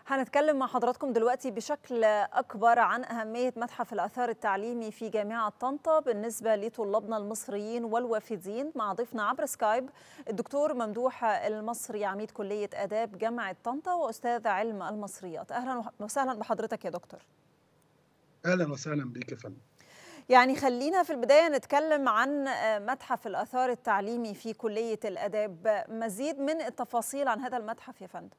هنتكلم مع حضراتكم دلوقتي بشكل أكبر عن أهمية متحف الآثار التعليمي في جامعة طنطا بالنسبة لطلابنا المصريين والوافدين مع ضيفنا عبر سكايب الدكتور ممدوح المصري عميد كلية آداب جامعة طنطا وأستاذ علم المصريات أهلا وسهلا بحضرتك يا دكتور أهلا وسهلا بك يا فندم يعني خلينا في البداية نتكلم عن متحف الآثار التعليمي في كلية الآداب مزيد من التفاصيل عن هذا المتحف يا فندم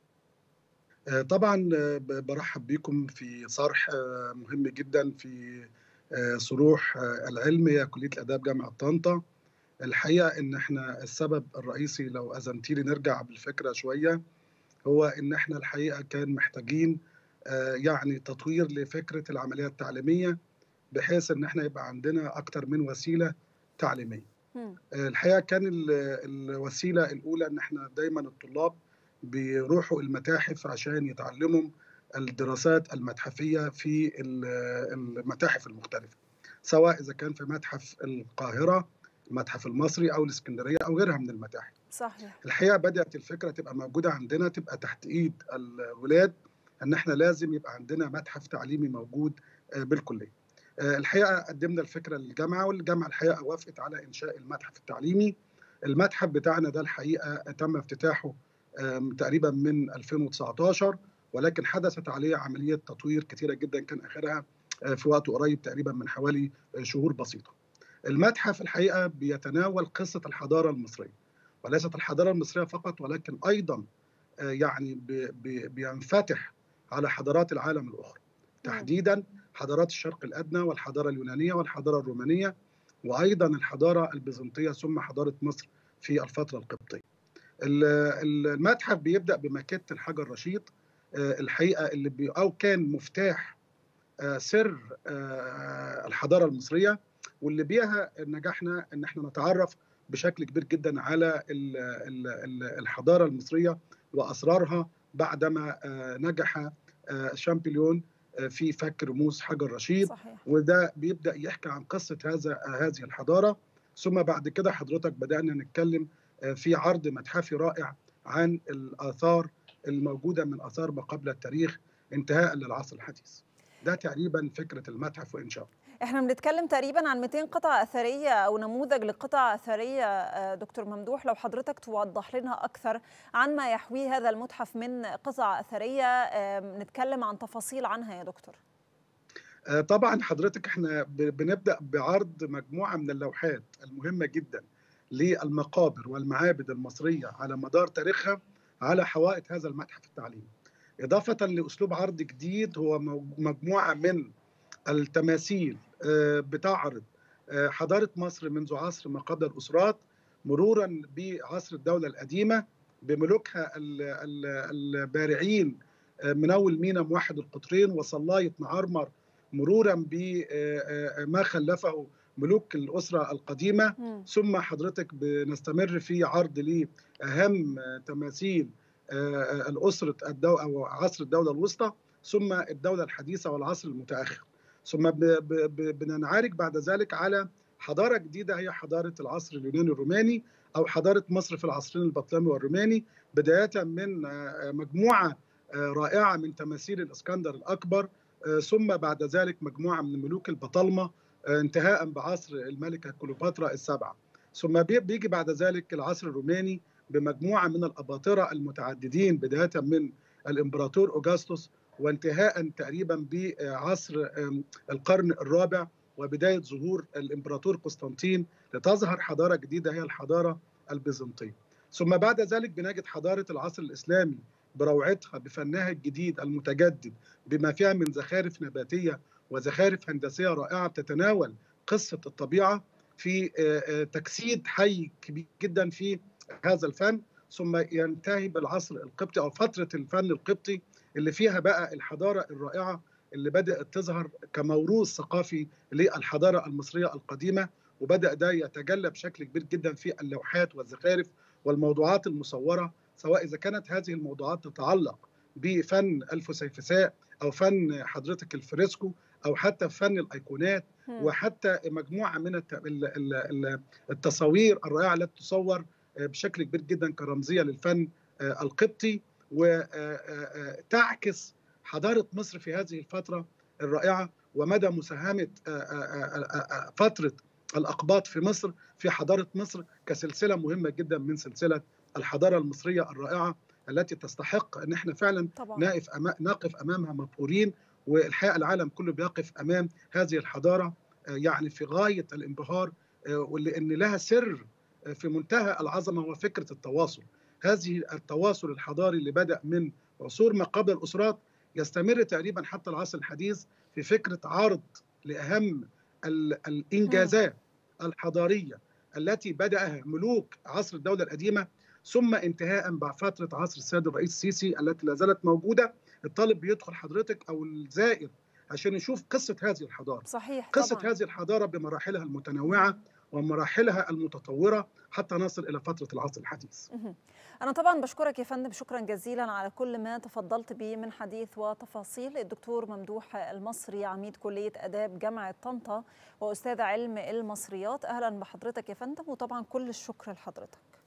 طبعا برحب بكم في صرح مهم جدا في صروح العلم هي كليه الاداب جامعه طنطا الحقيقه ان احنا السبب الرئيسي لو اذنتي لي نرجع بالفكره شويه هو ان احنا الحقيقه كان محتاجين يعني تطوير لفكره العمليه التعليميه بحيث ان احنا يبقى عندنا اكتر من وسيله تعليميه الحقيقه كان الوسيله الاولى ان احنا دايما الطلاب بيروحوا المتاحف عشان يتعلموا الدراسات المتحفية في المتاحف المختلفة سواء إذا كان في متحف القاهرة المتحف المصري أو الإسكندرية أو غيرها من المتاحف صحيح الحقيقة بدأت الفكرة تبقى موجودة عندنا تبقى تحت إيد الولاد أن إحنا لازم يبقى عندنا متحف تعليمي موجود بالكلية الحقيقة قدمنا الفكرة للجامعة والجامعة الحقيقة وافقت على إنشاء المتحف التعليمي المتحف بتاعنا ده الحقيقة تم افتتاحه تقريبا من 2019 ولكن حدثت عليه عمليه تطوير كثيره جدا كان اخرها في وقت قريب تقريبا من حوالي شهور بسيطه. المتحف الحقيقه بيتناول قصه الحضاره المصريه وليست الحضاره المصريه فقط ولكن ايضا يعني بينفتح على حضارات العالم الاخرى تحديدا حضارات الشرق الادنى والحضاره اليونانيه والحضاره الرومانيه وايضا الحضاره البيزنطيه ثم حضاره مصر في الفتره القبطيه. المتحف بيبدا بماكيت الحجر الرشيد الحقيقه اللي بي او كان مفتاح سر الحضاره المصريه واللي بيها نجحنا ان احنا نتعرف بشكل كبير جدا على الحضاره المصريه واسرارها بعدما نجح شامبليون في فك رموز حجر رشيد صحيح. وده بيبدا يحكي عن قصه هذا هذه الحضاره ثم بعد كده حضرتك بدانا نتكلم في عرض متحفي رائع عن الاثار الموجوده من اثار ما قبل التاريخ انتهاء للعصر الحديث. ده تقريبا فكره المتحف وانشاؤه. احنا بنتكلم تقريبا عن 200 قطعه اثريه او نموذج لقطع اثريه دكتور ممدوح لو حضرتك توضح لنا اكثر عن ما يحويه هذا المتحف من قطع اثريه نتكلم عن تفاصيل عنها يا دكتور. طبعا حضرتك احنا بنبدا بعرض مجموعه من اللوحات المهمه جدا للمقابر والمعابد المصرية على مدار تاريخها على حوائط هذا المتحف التعليمي إضافة لأسلوب عرض جديد هو مجموعة من التماثيل بتعرض حضارة مصر منذ عصر ما قبل الأسرات مرورا بعصر الدولة القديمة بملوكها البارعين من أول مينا موحد القطرين وصلاية معرمر مرورا بما خلفه ملوك الأسرة القديمة م. ثم حضرتك بنستمر في عرض لأهم تماثيل الأسرة الدو أو عصر الدولة الوسطى ثم الدولة الحديثة والعصر المتأخر ثم بننعرج بعد ذلك على حضارة جديدة هي حضارة العصر اليوناني الروماني أو حضارة مصر في العصرين البطلمي والروماني بداية من مجموعة رائعة من تماثيل الإسكندر الأكبر ثم بعد ذلك مجموعة من ملوك البطالمة انتهاء بعصر الملكة كليوباترا السبعة ثم بيجي بعد ذلك العصر الروماني بمجموعة من الأباطرة المتعددين بداية من الإمبراطور أوغسطس وانتهاء تقريبا بعصر القرن الرابع وبداية ظهور الإمبراطور قسطنطين لتظهر حضارة جديدة هي الحضارة البيزنطية ثم بعد ذلك بنجد حضارة العصر الإسلامي بروعتها بفنها الجديد المتجدد بما فيها من زخارف نباتية وزخارف هندسية رائعة بتتناول قصة الطبيعة في تجسيد حي كبير جدا في هذا الفن ثم ينتهي بالعصر القبطي أو فترة الفن القبطي اللي فيها بقى الحضارة الرائعة اللي بدأت تظهر كموروث ثقافي للحضارة المصرية القديمة وبدأ ده يتجلى بشكل كبير جدا في اللوحات والزخارف والموضوعات المصورة سواء إذا كانت هذه الموضوعات تتعلق بفن الفسيفساء أو فن حضرتك الفريسكو او حتى فن الايقونات وحتى مجموعه من التصاوير الرائعه التي تصور بشكل كبير جدا كرمزيه للفن القبطي وتعكس حضاره مصر في هذه الفتره الرائعه ومدى مساهمه فتره الاقباط في مصر في حضاره مصر كسلسله مهمه جدا من سلسله الحضاره المصريه الرائعه التي تستحق ان احنا فعلا طبعا. نقف أما نقف امامها مبهورين والحقيقه العالم كله بيقف امام هذه الحضاره يعني في غايه الانبهار ولان لها سر في منتهى العظمه هو فكره التواصل هذه التواصل الحضاري اللي بدا من عصور ما قبل الاسرات يستمر تقريبا حتى العصر الحديث في فكره عرض لاهم الانجازات الحضاريه التي بداها ملوك عصر الدوله القديمه ثم انتهاء بفتره عصر السيد الرئيس السيسي التي لا زالت موجوده الطالب بيدخل حضرتك او الزائر عشان يشوف قصه هذه الحضاره صحيح قصه طبعا. هذه الحضاره بمراحلها المتنوعه ومراحلها المتطوره حتى نصل الى فتره العصر الحديث. انا طبعا بشكرك يا فندم شكرا جزيلا على كل ما تفضلت به من حديث وتفاصيل الدكتور ممدوح المصري عميد كليه اداب جامعه طنطا واستاذ علم المصريات اهلا بحضرتك يا فندم وطبعا كل الشكر لحضرتك.